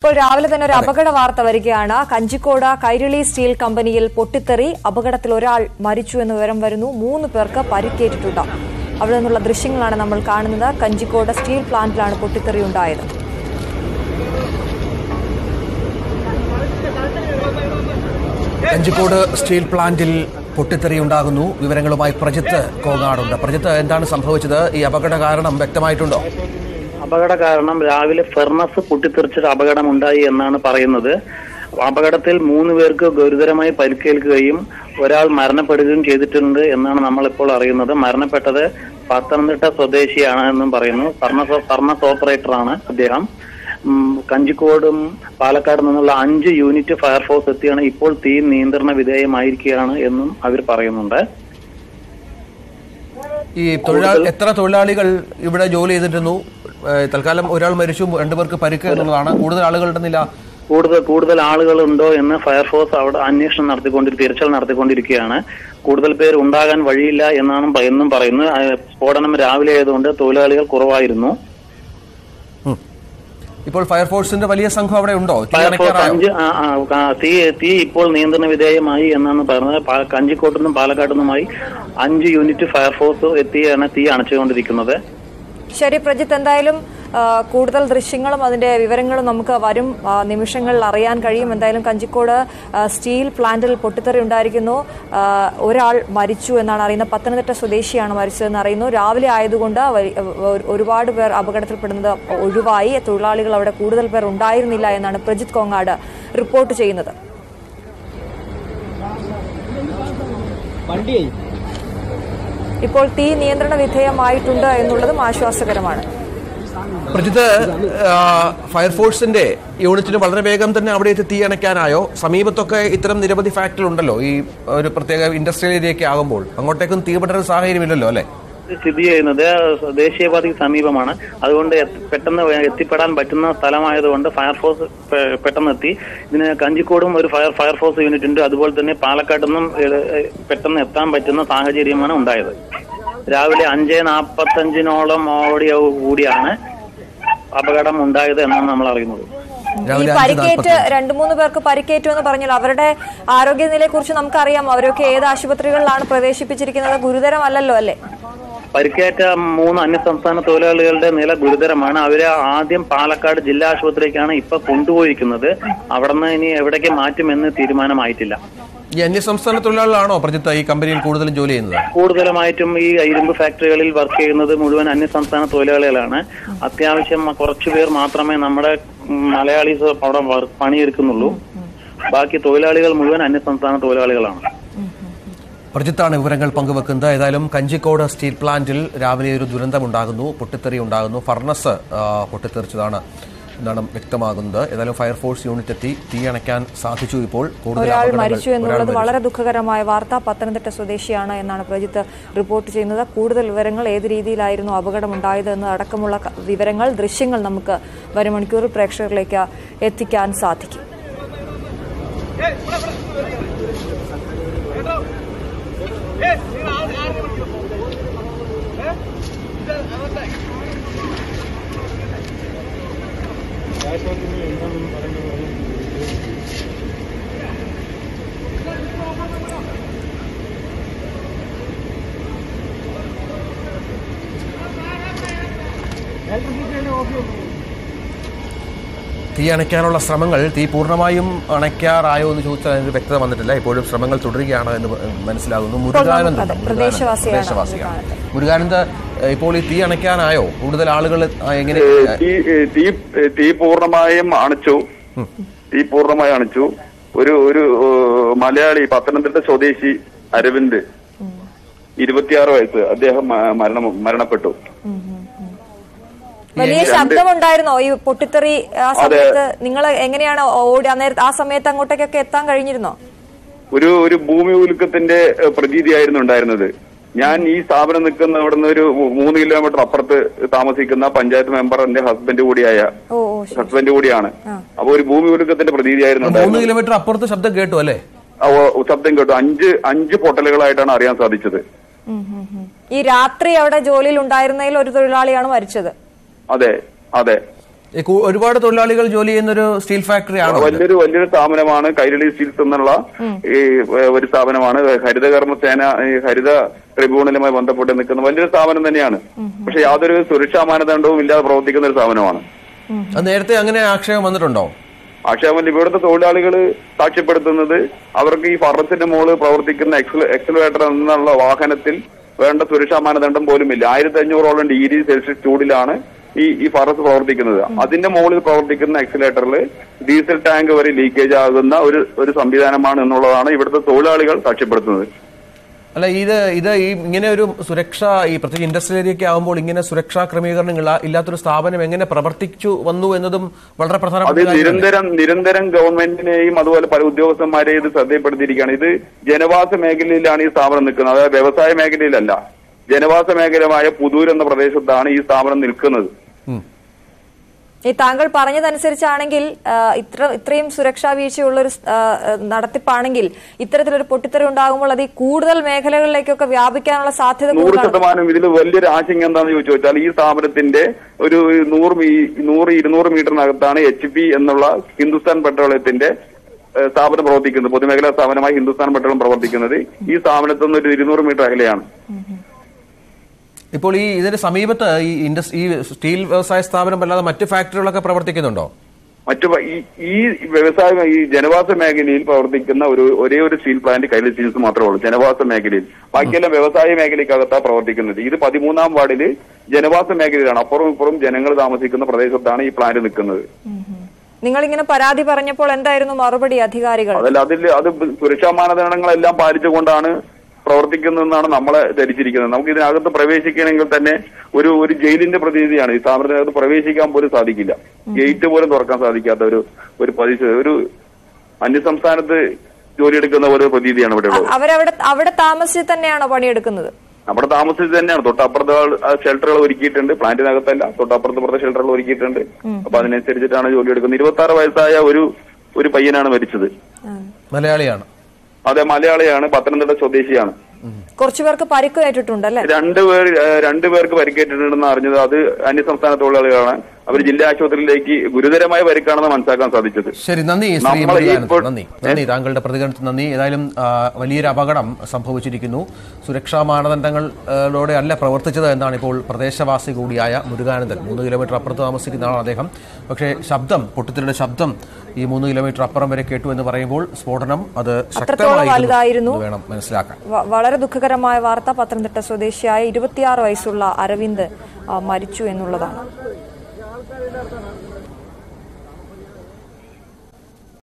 ഇപ്പോൾ രാവിലെ തന്നെ ഒരു അപകട വാർത്ത വരികയാണ് കഞ്ചിക്കോട് കൈരളി സ്റ്റീൽ കമ്പനിയിൽ പൊട്ടിത്തെറി അപകടത്തിൽ ഒരാൾ മരിച്ചു എന്ന വിവരം വരുന്നു മൂന്ന് പേർക്ക് പരിക്കേറ്റിട്ടുണ്ട് അവിടെ നിന്നുള്ള ദൃശ്യങ്ങളാണ് നമ്മൾ കാണുന്നത് കഞ്ചിക്കോട് സ്റ്റീൽ പ്ലാന്റിലാണ് പൊട്ടിത്തെറി ഉണ്ടായത് കഞ്ചിക്കോട് സ്റ്റീൽ പ്ലാന്റിൽ പൊട്ടിത്തെറി ഉണ്ടാകുന്നു വിവരങ്ങളുമായി പ്രജിത്ത് കോങ്ങാടുണ്ട് പ്രജിത്ത് എന്താണ് സംഭവിച്ചത് ഈ അപകട കാരണം വ്യക്തമായിട്ടുണ്ടോ അപകട കാരണം രാവിലെ ഫെർണസ് പൊട്ടിത്തെറിച്ചൊരു അപകടമുണ്ടായി എന്നാണ് പറയുന്നത് അപകടത്തിൽ മൂന്ന് പേർക്ക് ഗുരുതരമായി പരിക്കേൽക്കുകയും ഒരാൾ മരണപ്പെടുകയും ചെയ്തിട്ടുണ്ട് എന്നാണ് നമ്മൾ ഇപ്പോൾ അറിയുന്നത് മരണപ്പെട്ടത് പത്തനംതിട്ട സ്വദേശിയാണ് എന്നും പറയുന്നു ഫർണസ് ഫർണസ് ഓപ്പറേറ്ററാണ് അദ്ദേഹം ഉം, കഞ്ചിക്കോടും പാലക്കാട് നിന്നുള്ള അഞ്ച് യൂണിറ്റ് ഫയർഫോഴ്സ് എത്തിയാണ് ഇപ്പോൾ തീ നിയന്ത്രണ വിധേയമായിരിക്കുകയാണ് എന്നും അവർ പറയുന്നുണ്ട് ഈ തൊഴിലാളി എത്ര തൊഴിലാളികൾ ഇവിടെ ജോലി ചെയ്തിരുന്നു ഏഹ് തൽക്കാലം ഒരാൾ മരിച്ചു രണ്ടുപേർക്ക് പരിക്ക് എന്നുള്ളതാണ് കൂടുതൽ ആളുകളുടെ നില കൂടുതൽ കൂടുതൽ ആളുകൾ ഉണ്ടോ എന്ന് ഫയർഫോഴ്സ് അവിടെ അന്വേഷണം നടത്തിക്കൊണ്ടിരി തിരച്ചിൽ നടത്തിക്കൊണ്ടിരിക്കുകയാണ് കൂടുതൽ പേര് ഉണ്ടാകാൻ വഴിയില്ല എന്നാണ് പ- എന്നും പറയുന്നു ആ, സ്ഫോടനം രാവിലെ ആയതുകൊണ്ട് തൊഴിലാളികൾ കുറവായിരുന്നു ഉം. ഇപ്പോൾ ഫയർഫോഴ്സിന്റെ വലിയ സംഘം അവിടെ ഉണ്ടോ തീ ഫയർഫോഴ്സ് അണയ്ക്കാറായോ അഞ്ച് ആ, ആ, ആ, തീ തീ ഇപ്പോൾ നിയന്ത്രണ വിധേയമായി എന്നാണ് പറഞ്ഞത് പാ- കഞ്ചിക്കോട്ടു നിന്നും പാലക്കാട്ടു നിന്നുമായി അഞ്ച് യൂണിറ്റ് ഫയർഫോഴ്സ് എത്തിയാണ് തീ അണച്ചുകൊണ്ടിരിക്കുന്നത് ശരി പ്രജിത്ത് എന്തായാലും ആ, കൂടുതൽ ദൃശ്യങ്ങളും അതിന്റെ വിവരങ്ങളും നമുക്ക് വരും ആ, നിമിഷങ്ങളിൽ അറിയാൻ കഴിയും എന്തായാലും കഞ്ചിക്കോട് ആ, സ്റ്റീൽ പ്ലാന്റിൽ പൊട്ടിത്തെറി ഉണ്ടായിരിക്കുന്നു ആ, ഒരാൾ മരിച്ചു എന്നാണ് അറിയുന്നത് പത്തനംതിട്ട സ്വദേശിയാണ് മരിച്ചതെന്ന് അറിയുന്നു രാവിലെ ആയതുകൊണ്ട് വരി- ഒരു- ഒരുപാട് പേർ അപകടത്തിൽപ്പെടുന്നത് ഒഴിവായി തൊഴിലാളികൾ അവിടെ കൂടുതൽ പേർ ഉണ്ടായിരുന്നില്ല എന്നാണ് പ്രജിത്ത് കോങ്ങാട് റിപ്പോർട്ട് ചെയ്യുന്നത് ഇപ്പോൾ തീ നിയന്ത്രണ വിധേയമായിട്ടുണ്ട് എന്നുള്ളതും ആശ്വാസകരമാണ് പ്രജിത്ത് ആ, ഫയർഫോഴ്സിന്റെ യൂണിറ്റിന് വളരെ വേഗം തന്നെ അവിടെ എത്തി തീ അണയ്ക്കാനായോ സമീപത്തൊക്കെ ഇത്തരം നിരവധി ഫാക്ടറി ഉണ്ടല്ലോ ഈ ഒരു പ്രത്യേക ഇൻഡസ്ട്രിയൽ ഏരിയയൊക്കെ ആകുമ്പോൾ അങ്ങോട്ടേക്കും തീപിടുന്ന സാഹചര്യമില്ലല്ലോ അല്ലേ സ്ഥിതി ചെയ്യുന്നത് ദേശീയപാതയ്ക്ക് സമീപമാണ് അതുകൊണ്ട് എത്തി- പെട്ടെന്ന് വേ- എത്തിപ്പെടാൻ പറ്റുന്ന സ്ഥലമായതുകൊണ്ട് ഫയർഫോഴ്സ് പെ- പെട്ടെന്ന് എത്തി ഇതിന് കഞ്ചിക്കോടും ഒരു ഫയർ ഫയർഫോഴ്സ് യൂണിറ്റ് ഉണ്ട് അതുപോലെ തന്നെ പാലക്കാട് നിന്നും ഏ- ഏ- പെട്ടെന്ന് എത്താൻ പറ്റുന്ന സാഹചര്യമാണ് ഉണ്ടായത് രാവിലെ അഞ്ച് നാൽപ്പത്തഞ്ചിനോളം ഓടിയ കൂടിയാണ് അപകടം ഉണ്ടായത് എന്നാണ് നമ്മൾ അറിയുന്നത് ഈ രാവിലെ അഞ്ച് പരിക്കേറ്റ് രണ്ടു മൂന്ന് പേർക്ക് പരിക്കേറ്റു എന്ന് പറഞ്ഞാൽ അവരുടെ ആരോഗ്യനിലയെ കുറിച്ച് നമുക്കറിയാം അവരൊക്കെ ഏത് ആശുപത്രികളിലാണ് പ്രവേശിപ്പിച്ചിരിക്കുന്നത് ഗുരുതരമല്ലല്ലോ അല്ലേ പരിക്കേറ്റ മൂന്ന് അന്യസംസ്ഥാന തൊഴിലാളികളുടെ നില ഗുരുതരമാണ് അവരെ ആദ്യം പാലക്കാട് ജില്ലാ ആശുപത്രിക്കാണ് ഇപ്പൊ കൊണ്ടുപോയിരിക്കുന്നത് അവിടെ നിന്ന് ഇനി എവിടേക്ക് മാറ്റുമെന്ന് തീരുമാനമായിട്ടില്ല ഈ അന്യസംസ്ഥാന തൊഴിലാളികളാണോ പ്രജിത്ത് ഈ കമ്പനിയിൽ കൂടുതലും ജോലി ചെയ്യുന്നത് കൂടുതലുമായിട്ടും ഈ ഇരുമ്പ് ഫാക്ടറികളിൽ വർക്ക് ചെയ്യുന്നത് മുഴുവൻ അന്യസംസ്ഥാന തൊഴിലാളികളാണ് അത്യാവശ്യം കുറച്ചു പേർ മാത്രമേ നമ്മുടെ ഉം, മലയാളീസ് അവിടെ വർ- പണിയെടുക്കുന്നുള്ളൂ ബാക്കി തൊഴിലാളികൾ മുഴുവൻ അന്യസംസ്ഥാന തൊഴിലാളികളാണ് പ്രജിത്താണ് വിവരങ്ങൾ പങ്കുവെക്കുന്നത് ഏതായാലും കഞ്ചിക്കോട് സ്റ്റീൽ പ്ലാന്റിൽ രാവിലെ ഒരു ദുരന്തമുണ്ടാകുന്നു പൊട്ടിത്തെറി ഉണ്ടാകുന്നു ഫർണസ് ആ, പൊട്ടിത്തെറിച്ചതാണ് എന്നാണ് വ്യക്തമാകുന്നത് ഏതായാലും ഫയർഫോഴ്സ് യൂണിറ്റ് എത്തി തീ അണയ്ക്കാൻ സാധിച്ചു ഇപ്പോൾ കൂടുതൽ ഒരാൾ അപകടങ്ങൾ- മരിച്ചു ഒരാൾ എന്നുള്ളത് മരിച്ചു. വളരെ ദുഃഖകരമായ വാർത്ത പത്തനംതിട്ട സ്വദേശിയാണ് എന്നാണ് പ്രജിത്ത് റിപ്പോർട്ട് ചെയ്യുന്നത് കൂടുതൽ വിവരങ്ങൾ ഏത് രീതിയിലായിരുന്നു അപകടമുണ്ടായത് എന്ന് അടക്കമുള്ള ക- വിവരങ്ങൾ ദൃശ്യങ്ങൾ നമുക്ക് വരും മണിക്കൂറിൽ പ്രേക്ഷകരിലേക്ക് എത്തിക്കാൻ സാധിക്കും തീ അണയ്ക്കാനുള്ള ശ്രമങ്ങൾ തീ പൂർണ്ണമായും അണയ്ക്കാറായോ എന്ന് ചോദിച്ചാൽ അതിന് വ്യക്തത വന്നിട്ടില്ല ഇപ്പോഴും ശ്രമങ്ങൾ തുടരുകയാണ് എന്ന് മനസ്സിലാകുന്നു മുരുകാനന്ദ് അതെ, മുരുകാനന്ദ് പ്രദേശവാസിയാണ് പ്രദേശവാസിയാണ് മുരുകാനന്ദ് ഏഹ്, ഇപ്പോൾ ഈ തീ അണയ്ക്കാനായോ കൂടുതൽ ആളുകൾ ആ, എങ്ങനെ തീ തീ തീ പൂർണ്ണമായും അണച്ചു തീ പൂർണ്ണമായി അണച്ചു ഒരു ഒരു ഏഹ്, മലയാളി പത്തനംതിട്ട സ്വദേശി അരവിന്ദ് ഇരുപത്തിയാറ് വയസ്സ് അദ്ദേഹം മ- മരണം മരണപ്പെട്ടു വലിയ ശബ്ദമുണ്ടായിരുന്നോ ഈ പൊട്ടിത്തെറി ആ സമയത്ത് നിങ്ങൾ എങ്ങനെയാണ് ഓടി അന്നേരത്ത് ആ സമയത്ത് അങ്ങോട്ടേക്കൊക്കെ എത്താൻ കഴിഞ്ഞിരുന്നോ ഒരു ഒരു ഭൂമി ഉലുക്കത്തിന്റെ ഏഹ്, പ്രതീതിയായിരുന്നു ഉണ്ടായിരുന്നത് ഞാൻ ഈ സ്ഥാപനം നിൽക്കുന്ന അവിടെ നിന്ന് ഒരു മൂന്ന് കിലോമീറ്റർ അപ്പുറത്ത് താമസിക്കുന്ന പഞ്ചായത്ത് മെമ്പർ എന്റെ ഹസ്ബൻഡ് കൂടിയായ ഓ ഓ ശരി ഹസ്ബൻഡ് കൂടിയാണ് അപ്പൊ ഒരു ഭൂമി ഉലുക്കത്തിന്റെ പ്രതീതിയായിരുന്നു മൂന്ന് ഉണ്ടായിരുന്നത് കിലോമീറ്റർ അപ്പുറത്ത് ശബ്ദം കേട്ടു അല്ലേ ആ, ഓ, ശബ്ദം കേട്ടു അഞ്ച് അഞ്ച് പൊട്ടലുകളായിട്ടാണ് അറിയാൻ സാധിച്ചത് ഉം, ഉം, ഉം. ഈ രാത്രി അവിടെ ജോലിയിൽ ഉണ്ടായിരുന്നതിൽ ഒരു തൊഴിലാളിയാണ് മരിച്ചത് അതെ അതെ ഈ കു- ഒരുപാട് തൊഴിലാളികൾ ജോലി ചെയ്യുന്ന ഒരു സ്റ്റീൽ ഫാക്ടറി ആണോ ഇത്? വലിയൊരു വലിയൊരു സ്ഥാപനമാണ് കൈരളി സ്റ്റീൽസ് എന്നുള്ള ഈ ഏഹ്, ഒരു സ്ഥാപനമാണ് ഹരിതകർമ്മ സേന ഈ ഹരിത ട്രിബ്യൂണലുമായി ബന്ധപ്പെട്ട് നിൽക്കുന്ന വലിയൊരു സ്ഥാപനം തന്നെയാണ് പക്ഷെ യാതൊരു സുരക്ഷാ മാനദണ്ഡവും ഇല്ലാതെ പ്രവർത്തിക്കുന്ന ഒരു സ്ഥാപനമാണ് അത് നേരത്തെ അങ്ങനെ ആക്ഷേപം വന്നിട്ടുണ്ടോ ആക്ഷേപം ഇവിടുത്തെ തൊഴിലാളികൾ സാക്ഷ്യപ്പെടുത്തുന്നത് അവർക്ക് ഈ ഫറസിന്റെ മുകളിൽ പ്രവർത്തിക്കുന്ന എക്സൽ എക്സലേറ്റർ എന്നുള്ള വാഹനത്തിൽ വേണ്ട സുരക്ഷാ മാനദണ്ഡം പോലും ഇല്ല ആയിരത്തി അഞ്ഞൂറോളം ഡിഗ്രി സെൽഷ്യസ് ചൂടിലാണ് ഈ ഈ ഫറസ് പ്രവർത്തിക്കുന്നത് അതിന്റെ മുകളിൽ പ്രവർത്തിക്കുന്ന എക്സലേറ്ററിൽ ഡീസൽ ടാങ്ക് വരെ ലീക്കേജ് ആകുന്ന ഒരു ഒരു സംവിധാനമാണ് എന്നുള്ളതാണ് ഇവിടുത്തെ തൊഴിലാളികൾ സാക്ഷ്യപ്പെടുത്തുന്നത് അല്ല ഇത് ഇത് ഈ ഇങ്ങനെ ഒരു സുരക്ഷ ഈ പ്രത്യേകിച്ച് ഇൻഡസ്ട്രിയൽ ഏരിയയൊക്കെ ആകുമ്പോൾ ഇങ്ങനെ സുരക്ഷാ ക്രമീകരണങ്ങൾ ഇല്ലാ- ഇല്ലാത്തൊരു സ്ഥാപനം എങ്ങനെ പ്രവർത്തിച്ചു വന്നു എന്നതും വളരെ അത് പ്രധാനപ്പെട്ട കാര്യമല്ലേ? നിരന്തരം നിരന്തരം ഗവൺമെന്റിനെയും അതുപോലെ പല ഉദ്യോഗസ്ഥന്മാരെയും ഇത് ശ്രദ്ധപ്പെടുത്തിയിരിക്കുകയാണ് ഇത് ജനവാസ മേഖലയിലാണ് ഈ സ്ഥാപനം നിൽക്കുന്നത് അതായത് വ്യവസായ മേഖലയിലല്ല ജനവാസ മേഖലമായ പുതൂർ എന്ന പ്രദേശത്താണ് ഈ സ്ഥാപനം നിൽക്കുന്നത് ഉം. ഈ താങ്കൾ പറഞ്ഞതനുസരിച്ചാണെങ്കിൽ ആ, ഇത്ര ഇത്രയും സുരക്ഷാ വീഴ്ചയുള്ള ഒരു ആ, നടത്തിപ്പാണെങ്കിൽ ഇത്തരത്തിലൊരു പൊട്ടിത്തെറി ഉണ്ടാകുമ്പോൾ അത് ഈ കൂടുതൽ മേഖലകളിലേക്കൊക്കെ വ്യാപിക്കാനുള്ള സാധ്യത നൂറ് കൂടുതലാണ് ശതമാനം ഇതിൽ വലിയൊരു ആശങ്ക എന്താണെന്ന് ചോദിച്ചു വെച്ചാൽ ഈ സ്ഥാപനത്തിന്റെ ഒരു നൂറ് മീ- നൂറ് ഇരുന്നൂറ് മീറ്ററിനകത്താണ് എച്ച് പി എന്നുള്ള ഹിന്ദുസ്ഥാൻ പെട്രോളിയത്തിന്റെ ഏഹ്, സ്ഥാപനം പ്രവർത്തിക്കുന്നത് പൊതുമേഖലാ സ്ഥാപനമായി ഹിന്ദുസ്ഥാൻ പെട്രോളിയം പ്രവർത്തിക്കുന്നത് ഈ സ്ഥാപനത്തിൽ നിന്ന് ഒരു ഇരുന്നൂറ് മീറ്റർ അകലെയാണ് ഇപ്പോൾ ഈ ഇതിന് സമീപത്ത് ഈ ഇൻഡസ് ഈ സ്റ്റീൽ വ്യവസായ സ്ഥാപനം അല്ലാതെ മറ്റ് ഫാക്ടറികളൊക്കെ പ്രവർത്തിക്കുന്നുണ്ടോ മറ്റു പ- ഈ- ഈ വ്യവസായ ഈ ജനവാസ മേഖലയിൽ പ്രവർത്തിക്കുന്ന ഒരു ഒരേ ഒരു സ്റ്റീൽ പ്ലാന്റ് കൈലി സ്റ്റീൽസ് മാത്രമേ ഉള്ളൂ ജനവാസ മേഖലയിൽ ബാക്കിയെല്ലാം വ്യവസായ മേഖലയ്ക്കകത്താണ് പ്രവർത്തിക്കുന്നത് ഇത് പതിമൂന്നാം വാർഡില് ജനവാസ മേഖലയിലാണ് അപ്പുറം ഇപ്പുറം ജനങ്ങൾ താമസിക്കുന്ന പ്രദേശത്താണ് ഈ പ്ലാന്റ് നിൽക്കുന്നത് നിങ്ങൾ ഇങ്ങനെ പരാതി പറഞ്ഞപ്പോൾ എന്തായിരുന്നു മറുപടി അധികാരികൾ അതല്ല അതിൽ അത് സുരക്ഷാ മാനദണ്ഡങ്ങളെല്ലാം പാലിച്ചുകൊണ്ടാണ് പ്രവർത്തിക്കുന്നതെന്നാണ് നമ്മളെ ധരിച്ചിരിക്കുന്നത് നമുക്ക് ഇതിനകത്ത് പ്രവേശിക്കണമെങ്കിൽ തന്നെ ഒരു ഒരു ജയിലിന്റെ പ്രതീതിയാണ് ഈ സ്ഥാപനത്തിനകത്ത് പ്രവേശിക്കാൻ പോലും സാധിക്കില്ല ഗേറ്റ് പോലും തുറക്കാൻ സാധിക്കാത്ത ഒരു ഒരു പരിസ്ഥിതി ഒരു അന്യസംസ്ഥാനത്ത് ജോലിയെടുക്കുന്ന ഒരു പ്രതീതിയാണ് ഇവിടെ ഉള്ളത് അവരവിടെ അവിടെ താമസിച്ച് തന്നെയാണോ പണിയെടുക്കുന്നത് അവിടെ താമസിച്ച് തന്നെയാണ് തൊട്ടപ്പുറത്ത് ഷെൽട്ടറുകൾ ഒരുക്കിയിട്ടുണ്ട് പ്ലാന്റിനകത്തല്ല തൊട്ടപ്പുറത്ത് പുറത്തെ ഷെൽട്ടറുകൾ ഒരുക്കിയിട്ടുണ്ട് അപ്പൊ അതിനനുസരിച്ചിട്ടാണ് ജോലി എടുക്കുന്നത് ഇരുപത്തി ആറ് വയസ്സായ ഒരു ഒരു പയ്യനാണ് മരിച്ചത് മലയാളിയാണ് അതെ മലയാളിയാണ് പത്തനംതിട്ട സ്വദേശിയാണ് കുറച്ചുപേർക്ക് പരിക്കേറ്റിട്ടുണ്ട് അല്ലെ രണ്ടുപേർ ഏഹ്, രണ്ടുപേർക്ക് പരിക്കേറ്റിട്ടുണ്ടെന്ന് അറിഞ്ഞത് അത് അന്യസംസ്ഥാന തൊഴിലാളികളാണ് അവർ ജില്ലാ ആശുപത്രിയിലേക്ക് ഗുരുതരമായ പരിക്കാണെന്ന് മനസ്സിലാക്കാൻ സാധിച്ചത് ശരി നന്ദി ശ്രീ നമ്മൾ മുരുകാനന്ദൻ ഇപ്പോൾ- നന്ദി നന്ദി താങ്കളുടെ പ്രതികരണത്തിന് നന്ദി ഏതായാലും ആ, വലിയൊരു അപകടം സംഭവിച്ചിരിക്കുന്നു സുരക്ഷാ മാനദണ്ഡങ്ങളോടെ അല്ല പ്രവർത്തിച്ചത് എന്നാണ് ഇപ്പോൾ പ്രദേശവാസി കൂടിയായ മുരുകാനന്ദൻ മൂന്ന് കിലോമീറ്റർ അപ്പുറത്ത് താമസിക്കുന്ന ആളാണ് അദ്ദേഹം പക്ഷേ ശബ്ദം പൊട്ടിത്തെറിയുടെ ശബ്ദം ഈ മൂന്ന് കിലോമീറ്റർ അപ്പുറം വരെ കേട്ടു എന്ന് പറയുമ്പോൾ സ്ഫോടനം അത് ശക്തമായിരുന്നു വലുതായിരുന്നു. എന്ന് വേണം മനസ്സിലാക്കാൻ വ- വളരെ ദുഃഖകരമായ വാർത്ത പത്തനംതിട്ട സ്വദേശിയായ ഇരുപത്തിയാറ് വയസ്സുള്ള അരവിന്ദ് ആ, മരിച്ചു എന്നുള്ളതാണ്